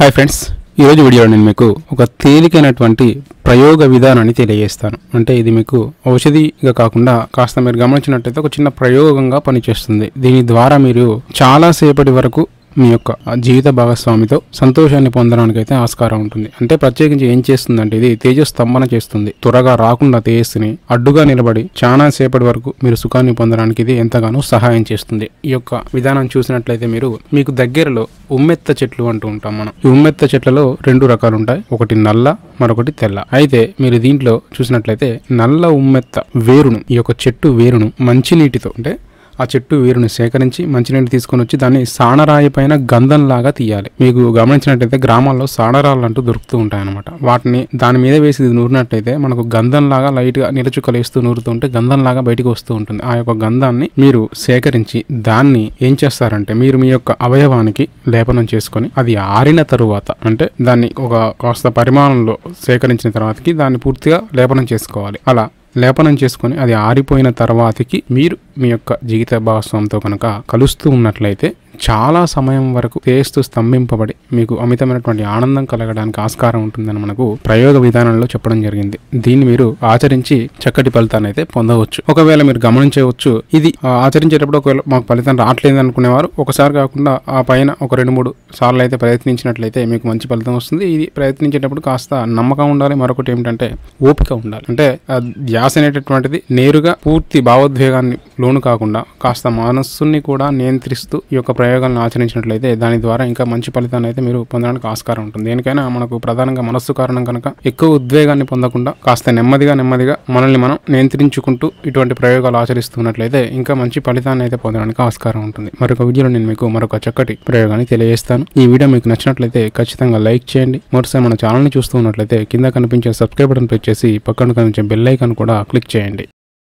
hi friends ఈరోజు వీడియోలో నేను మీకు ఒక తేలికైనటువంటి ప్రయోగ విధానాన్ని తెలియజేస్తాను అంటే ఇది మీకు ఔషధిగా కాకుండా కాస్త మీరు గమనించినట్టయితే ఒక చిన్న ప్రయోగంగా పనిచేస్తుంది దీని ద్వారా మీరు చాలా సేపటి వరకు మీ యొక్క ఆ జీవిత భాగస్వామితో సంతోషాన్ని పొందడానికి అయితే ఆస్కారం ఉంటుంది అంటే ప్రత్యేకించి ఏం చేస్తుందంటే ఇది తేజస్తంభన చేస్తుంది త్వరగా రాకుండా తేజస్సుని అడ్డుగా నిలబడి చాలా సేపటి వరకు మీరు సుఖాన్ని పొందడానికి ఇది ఎంతగానో సహాయం చేస్తుంది ఈ యొక్క విధానం చూసినట్లయితే మీరు మీకు దగ్గరలో ఉమ్మెత్త చెట్లు అంటూ ఉంటాం మనం ఈ ఉమ్మెత్త చెట్లలో రెండు రకాలు ఉంటాయి ఒకటి నల్ల మరొకటి తెల్ల అయితే మీరు దీంట్లో చూసినట్లయితే నల్ల ఉమ్మెత్త వేరును ఈ యొక్క చెట్టు వేరును మంచినీటితో అంటే ఆ చెట్టు వేరుని సేకరించి మంచినీళ్ళు తీసుకొని వచ్చి దాన్ని సాణరాయి పైన గంధంలాగా తీయాలి మీకు గమనించినట్టయితే గ్రామాల్లో సాణరాళ్ళు అంటూ దొరుకుతూ ఉంటాయన్నమాట వాటిని దాని మీద వేసి ఇది నూరినట్టయితే మనకు గంధంలాగా లైట్ గా నిరచుక్కలు వేస్తూ నూరుతుంటే గంధంలాగా బయటకు వస్తూ ఉంటుంది ఆ యొక్క గంధాన్ని మీరు సేకరించి దాన్ని ఏం చేస్తారంటే మీరు మీ యొక్క అవయవానికి లేపనం చేసుకొని అది ఆరిన తరువాత అంటే దాన్ని ఒక కాస్త పరిమాణంలో సేకరించిన తర్వాతకి దాన్ని పూర్తిగా లేపనం చేసుకోవాలి అలా లేపనం చేసుకొని అది ఆరిపోయిన తర్వాతకి మీరు మీ యొక్క జీవిత భాగస్వామితో కనుక కలుస్తూ ఉన్నట్లయితే చాలా సమయం వరకు తేస్తూ స్తంభింపబడి మీకు అమితమైనటువంటి ఆనందం కలగడానికి ఆస్కారం ఉంటుందని మనకు ప్రయోగ విధానంలో చెప్పడం జరిగింది దీన్ని మీరు ఆచరించి చక్కటి ఫలితాన్ని అయితే పొందవచ్చు ఒకవేళ మీరు గమనించవచ్చు ఇది ఆ, ఆచరించేటప్పుడు ఒకవేళ మాకు ఫలితం రావట్లేదు అనుకునేవారు ఒకసారి కాకుండా ఆ పైన ఒక రెండు మూడు సార్లు అయితే ప్రయత్నించినట్లయితే మీకు మంచి ఫలితం వస్తుంది ఇది ప్రయత్నించేటప్పుడు కాస్త నమ్మకం ఉండాలి మరొకటి ఏమిటంటే ఓపిక ఉండాలి అంటే ఆ ధ్యాస అనేటటువంటిది నేరుగా పూర్తి భావోద్వేగాన్ని లోను కాకుండా కాస్త మనస్సుని కూడా నియంత్రిస్తూ ఈ యొక్క ప్రయోగాలను ఆచరించినట్లయితే దాని ద్వారా ఇంకా మంచి ఫలితాన్ని అయితే మీరు పొందడానికి ఆస్కారం ఉంటుంది దేనికైనా మనకు ప్రధానంగా మనస్సు కారణం కనుక ఎక్కువ ఉద్వేగాన్ని పొందకుండా కాస్త నెమ్మదిగా నెమ్మదిగా మనల్ని మనం నియంత్రించుకుంటూ ఇటువంటి ప్రయోగాలు ఆచరిస్తున్నట్లయితే ఇంకా మంచి ఫలితాన్ని అయితే పొందడానికి ఆస్కారం ఉంటుంది మరొక వీడియోలో నేను మీకు మరొక చక్కటి ప్రయోగాన్ని తెలియజేస్తాను ఈ వీడియో మీకు నచ్చినట్లయితే ఖచ్చితంగా లైక్ చేయండి మరోసారి మన ఛానల్ని చూస్తూ ఉన్నట్లయితే కింద కనిపించే సబ్స్క్రైబ్ బటన్ ప్రెస్ చేసి పక్కన కనిపించే బెల్ ఐకాన్ కూడా క్లిక్ చేయండి